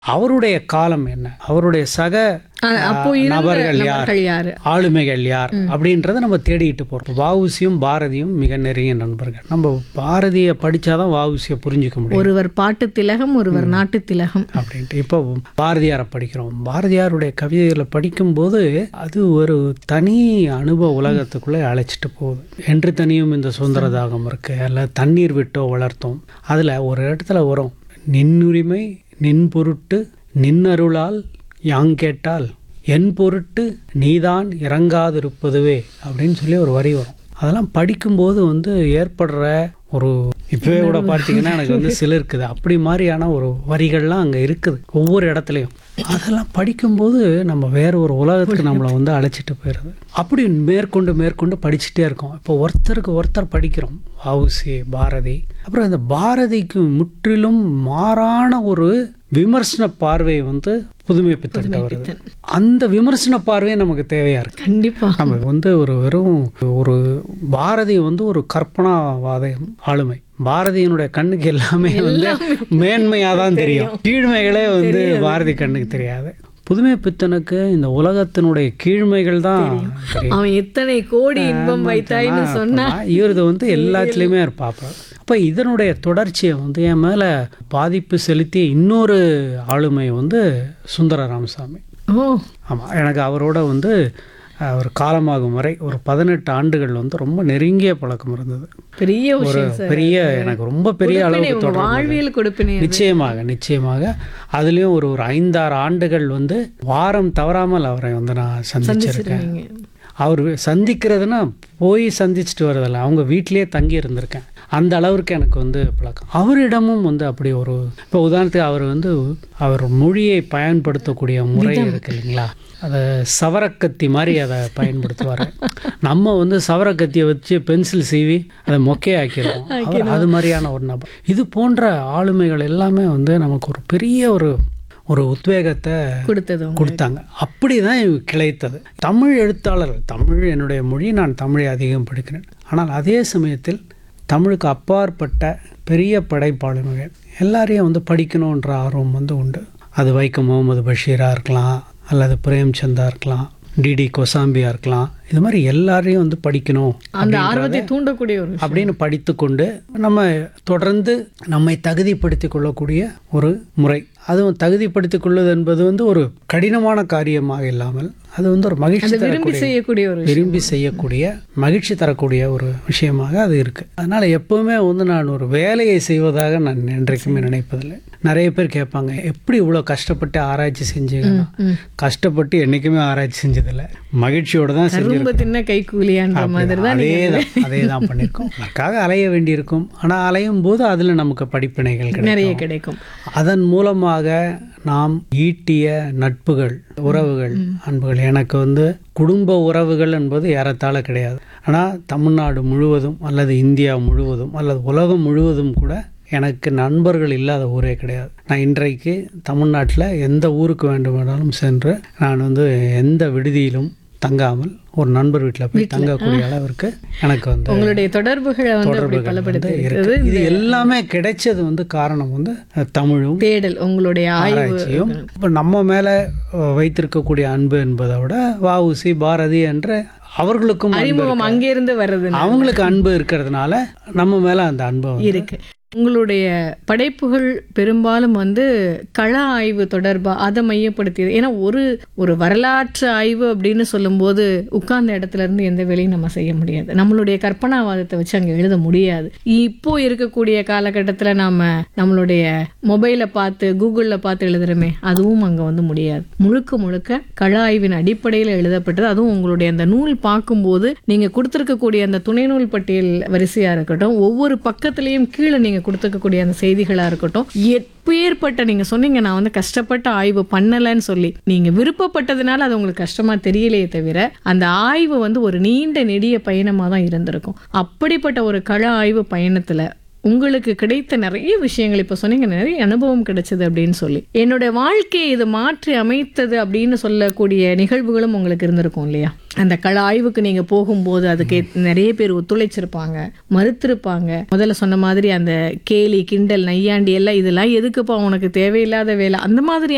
அவருடைய காலம் என்ன அவருடைய சக அ- அப்போ ஆ, இருந்த நபர்கள் யார் நபர்கள் யாரு ஆளுமைகள் யார் அப்படின்றத நம்ம தேடிட்டு போறோம் வாவுசியும் பாரதியும் மிக நெருங்கிய நண்பர்கள் நம்ம பாரதியை படிச்சாதான் வாவுசியை புரிஞ்சுக்க முடியும் ஒருவர் பாட்டு திலகம் ஒருவர் நாட்டு திலகம் அப்படின்ட்டு இப்போ பாரதியாரை படிக்கிறோம் பாரதியாருடைய கவிதைகளை படிக்கும்போது அது ஒரு தனி அனுபவ உலகத்துக்குள்ளே அழைச்சிட்டு போகுது என்று தனியும் இந்த சுதந்திர தாகம் இருக்கு அல்ல தண்ணீர் விட்டோ வளர்த்தோம் அதில் ஒரு இடத்துல வரும் நின்னுரிமை நின் பொருட்டு நின்னருளால் யாங் கேட்டால் என் பொருட்டு நீதான் இறங்காதிருப்பதுவே அப்படின்னு சொல்லி ஒரு வரி வரும் அதெல்லாம் படிக்கும்போது வந்து ஏற்படுற ஒரு இப்பவே கூட பார்த்தீங்கன்னா எனக்கு வந்து சிலிருக்குது அப்படி மாதிரியான ஒரு வரிகள்லாம் அங்கே இருக்குது ஒவ்வொரு இடத்துலையும் அதெல்லாம் படிக்கும்போது நம்ம வேற ஒரு உலகத்துக்கு நம்மளை வந்து அழைச்சிட்டு போயிடுது அப்படி மேற்கொண்டு மேற்கொண்டு படிச்சுட்டே இருக்கோம் இப்போ ஒருத்தருக்கு ஒருத்தர் படிக்கிறோம் வவுசி பாரதி அப்புறம் இந்த பாரதிக்கு முற்றிலும் மாறான ஒரு விமர்சன பார்வை வந்து புதுமை பித்தன்ட்ட வருது அந்த விமர்சன பார்வை நமக்கு தேவையா இருக்கு கண்டிப்பா நம்ம வந்து ஒரு வெறும் ஒரு பாரதி வந்து ஒரு கற்பனாவாத ஆளுமை பாரதியினுடைய கண்ணுக்கு எல்லாமே வந்து மேன்மையாக தான் தெரியும் கீழ்மைகளே வந்து பாரதி கண்ணுக்கு தெரியாது புதுமை பித்தனுக்கு இந்த உலகத்தினுடைய கீழ்மைகள் தான் தெரியும் அவன் எத்தனை கோடி இன்பம் வைத்தாய்ன்னு சொன்னா இவரது வந்து எல்லாத்துலேயுமே இருப்பாப்ப அப்போ இதனுடைய தொடர்ச்சியை வந்து என் மேலே பாதிப்பு செலுத்திய இன்னொரு ஆளுமை வந்து சுந்தர ராமசாமி ஓ ஆமாம் எனக்கு அவரோட வந்து அஹ், ஒரு காலமாகும் வரை ஒரு பதினெட்டு ஆண்டுகள் வந்து ரொம்ப நெருங்கிய பழக்கம் இருந்தது பெரிய ஒரு விஷயம் சார் பெரிய எனக்கு ரொம்ப பெரிய கொடுப்பினை, அளவுக்கு உங்க தொடர்பு வாழ்வியல் கொடுப்பினை அது. நிச்சயமாக நிச்சயமாக அதுலேயும் ஒரு ஒரு ஐந்தாறு ஆண்டுகள் வந்து வாரம் தவறாமல் அவரை வந்து நான் சந்திச்சிருக்கேன் சந்திச்சிருக்கீங்க. அவர் சந்திக்கிறதுனா போய் சந்திச்சுட்டு வரதில்ல அவங்க வீட்டிலேயே தங்கி இருந்திருக்கேன் அந்த அளவிற்கு எனக்கு வந்து பழக்கம் அவரிடமும் வந்து அப்படி ஒரு இப்போ உதாரணத்துக்கு அவர் வந்து அவர் மொழியை பயன்படுத்தக்கூடிய முறை இருக்கு இல்லைங்களா அதை சவரக்கத்தி மாதிரி அதை பயன்படுத்துவார் நம்ம வந்து சவரக்கத்தியை வச்சு பென்சில் சீவி அதை மொக்கையாக்கிடுவோம் அவர் அது மாதிரியான ஒரு நபர் இது போன்ற ஆளுமைகள் எல்லாமே வந்து நமக்கு ஒரு பெரிய ஒரு ஒரு உத்வேகத்தை கொடுத்தது உங்களுக்கு. கொடுத்தாங்க அப்படிதான் இது கிளைத்தது தமிழ் எழுத்தாளர்கள் தமிழ் என்னுடைய மொழி நான் தமிழை அதிகம் படிக்கிறேன் ஆனால் அதே சமயத்தில் தமிழுக்கு அப்பாற்பட்ட பெரிய படைப்பாளுமைகள் எல்லாரையும் வந்து படிக்கணுன்ற ஆர்வம் வந்து உண்டு அது வைக்கம் முகமது பஷீராக இருக்கலாம் அல்லது பிரேம்சந்தா இருக்கலாம் டிடி கொசாம்பியா இருக்கலாம் இது மாதிரி எல்லாரையும் வந்து படிக்கணும் அந்த ஆர்வத்தை தூண்டக்கூடிய ஒரு அப்படின்னு படித்துக்கொண்டு நம்ம தொடர்ந்து நம்மை தகுதிப்படுத்திக் கொள்ளக்கூடிய ஒரு முறை அதுவும் தகுதிப்படுத்திக் கொள்வது என்பது வந்து ஒரு கடினமான காரியமாக இல்லாமல் அது வந்து ஒரு மகிழ்ச்சி விரும்பி தரக்கூடிய செய்யக்கூடிய ஒரு விரும்பி செய்யக்கூடிய மகிழ்ச்சி தரக்கூடிய ஒரு விஷயமாக அது இருக்கு அதனால எப்பவுமே வந்து நான் ஒரு வேலையை செய்வதாக நான் என்றைக்குமே நினைப்பதில்லை நிறைய பேர் கேட்பாங்க எப்படி இவ்வளோ கஷ்டப்பட்டு ஆராய்ச்சி செஞ்சீங்கன்னா கஷ்டப்பட்டு என்றைக்குமே ஆராய்ச்சி செஞ்சதில்லை மகிழ்ச்சியோட தான் செஞ்சு ரொம்ப தின்ன கைக்கூலியான்ற மாதிரி தான் அதே தான் அதே தான் பண்ணியிருக்கோம் அதற்காக அலைய வேண்டியிருக்கும் ஆனால் அலையும் போது அதில் நமக்கு படிப்பினைகள் கிடைக்கும் நிறைய கிடைக்கும் அதன் மூலமாக நாம் ஈட்டிய நட்புகள் உறவுகள் அன்புகள் எனக்கு வந்து குடும்ப உறவுகள் என்பது ஏறத்தாழ கிடையாது ஆனால் தமிழ்நாடு முழுவதும் அல்லது இந்தியா முழுவதும் அல்லது உலகம் முழுவதும் கூட எனக்கு நண்பர்கள் இல்லாத ஊரே கிடையாது நான் இன்றைக்கு தமிழ்நாட்டில் எந்த ஊருக்கு வேண்டுமானாலும் சென்று நான் வந்து எந்த விடுதியிலும் தங்காமல் ஒரு நண்பர் வீட்டில் போய் தங்கக்கூடிய அளவிற்கு எனக்கு வந்து உங்களுடைய தொடர்புகளை வந்து அப்படி தொடர்புகள் பலப்படுத்தி வந்து இருக்கிறது இருக்கு. இது எல்லாமே கிடைச்சது வந்து காரணம் வந்து அஹ், தமிழும் தேடல் உங்களுடைய ஆய்வு ஆராய்ச்சியும் இப்போ நம்ம மேலே அஹ், வைத்திருக்கக்கூடிய அன்பு என்பதை விட வஉசி பாரதி என்ற அவர்களுக்கும் அன்பு அறிமுகம் இருக்கு. அங்கிருந்து வர்றது அவங்களுக்கு அன்பு இருக்கிறதுனால நம்ம மேலே அந்த அன்பை வந்து இருக்கு உங்களுடைய படைப்புகள் பெரும்பாலும் வந்து கள ஆய்வு தொடர்பா அதை மையப்படுத்தியது ஏன்னா ஒரு ஒரு வரலாற்று ஆய்வு அப்படின்னு சொல்லும்போது உட்கார்ந்த இடத்துல இருந்து எந்த வேலையும் நம்ம செய்ய முடியாது நம்மளுடைய கற்பனாவாதத்தை வச்சு அங்க எழுத முடியாது இப்போ இருக்கக்கூடிய காலகட்டத்துல நாம நம்மளுடைய மொபைலை பார்த்து கூகுள்ல பார்த்து எழுதுறோமே அதுவும் அங்க வந்து முடியாது முழுக்க முழுக்க கள ஆய்வின் அடிப்படையில் எழுதப்பட்டது அதுவும் உங்களுடைய அந்த நூல் பார்க்கும்போது நீங்க கொடுத்திருக்கக்கூடிய அந்த துணை நூல் பட்டியல் வரிசையா இருக்கட்டும் ஒவ்வொரு பக்கத்துலயும் கீழே நீங்க கொடுத்துருக்கக்கூடிய அந்த செய்திகளா இருக்கட்டும் எப்பேற்பட்ட நீங்க சொன்னீங்க நான் வந்து கஷ்டப்பட்ட ஆய்வு பண்ணலன்னு சொல்லி நீங்க விருப்பப்பட்டதுனால அது உங்களுக்கு கஷ்டமா தெரியலையே தவிர அந்த ஆய்வு வந்து ஒரு நீண்ட நெடிய பயணமா தான் இருந்திருக்கும் அப்படிப்பட்ட ஒரு கள ஆய்வு பயணத்துல உங்களுக்கு கிடைத்த நிறைய விஷயங்கள் இப்போ சொன்னீங்க நிறைய அனுபவம் கிடைச்சது அப்படின்னு சொல்லி என்னோட வாழ்க்கையை இது மாற்றி அமைத்தது அப்படின்னு சொல்லக்கூடிய நிகழ்வுகளும் உங்களுக்கு இருந்திருக்கும் இல்லையா அந்த கள ஆய்வுக்கு நீங்க போகும்போது அதுக்கு நிறைய பேர் ஒத்துழைச்சிருப்பாங்க மறுத்திருப்பாங்க முதல்ல சொன்ன மாதிரி அந்த கேலி கிண்டல் நையாண்டி எல்லாம் இதெல்லாம் எதுக்குப்பா உனக்கு தேவையில்லாத வேலை அந்த மாதிரி